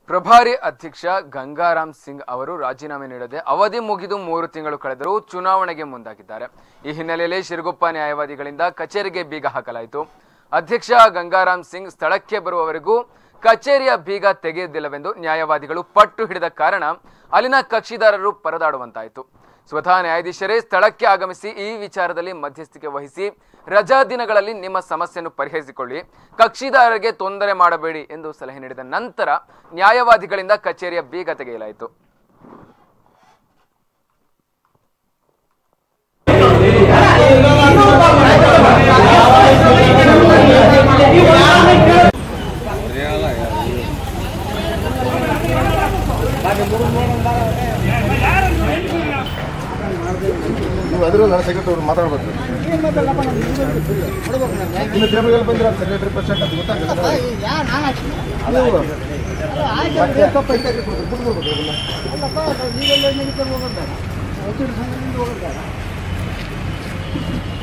ಪ್ರಭಾರಿ ಅಧ್ಯಕ್ಷ ಗಂಗಾರಾಮ್ ಸಿಂಗ್ ಅವರು ರಾಜೀನಾಮೆ ನೀಡದೆ ಅವಧಿ ಮುಗಿದು ಮೂರು ತಿಂಗಳು ಕಳೆದರೂ ಚುನಾವಣೆಗೆ ಮುಂದಾಗಿದ್ದಾರೆ ಈ ಹಿನ್ನೆಲೆಯಲ್ಲಿ ಶಿರಗುಪ್ಪ ನ್ಯಾಯವಾದಿಗಳಿಂದ ಕಚೇರಿಗೆ ಬೀಗ ಹಾಕಲಾಯಿತು ಅಧ್ಯಕ್ಷ ಗಂಗಾರಾಮ್ ಸಿಂಗ್ ಸ್ಥಳಕ್ಕೆ ಬರುವವರೆಗೂ ಕಚೇರಿಯ ಬೀಗ ತೆಗೆಯುವುದಿಲ್ಲವೆಂದು ನ್ಯಾಯವಾದಿಗಳು ಪಟ್ಟು ಹಿಡಿದ ಕಾರಣ ಅಲ್ಲಿನ ಕಕ್ಷಿದಾರರು ಪರದಾಡುವಂತಾಯಿತು ಸ್ವತಃ ನ್ಯಾಯಾಧೀಶರೇ ಸ್ಥಳಕ್ಕೆ ಆಗಮಿಸಿ ಈ ವಿಚಾರದಲ್ಲಿ ಮಧ್ಯಸ್ಥಿಕೆ ವಹಿಸಿ ರಜಾ ದಿನಗಳಲ್ಲಿ ನಿಮ್ಮ ಸಮಸ್ಯೆಯನ್ನು ಪರಿಹರಿಸಿಕೊಳ್ಳಿ ಕಕ್ಷಿದಾರರಿಗೆ ತೊಂದರೆ ಮಾಡಬೇಡಿ ಎಂದು ಸಲಹೆ ನೀಡಿದ ನಂತರ ನ್ಯಾಯವಾದಿಗಳಿಂದ ಕಚೇರಿಯ ಬೀಗ ತೆಗೆಯಲಾಯಿತು ನೀವು ಅದರಲ್ಲ ಸೆಕ್ರೆಟರಿ ಅವ್ರು ಮಾತಾಡ್ಬೇಕು ಇನ್ನು ಟೇಬಲ್ಗೆಲ್ಲ ಬಂದಿರ ಸೆಕ್ರೆಟರಿ ಪ್ರೆಸಿಡೆಂಟ್ ಅದು ಗೊತ್ತಾಗ್ತದೆ ನೀವು ಮತ್ತೆ ತಪ್ಪು ಐತೆ ಅಂತ ಕೊಡ್ತಾರೆ, ಬಿಟ್ಬಿಡ್ಬೇಕು ಅದನ್ನ.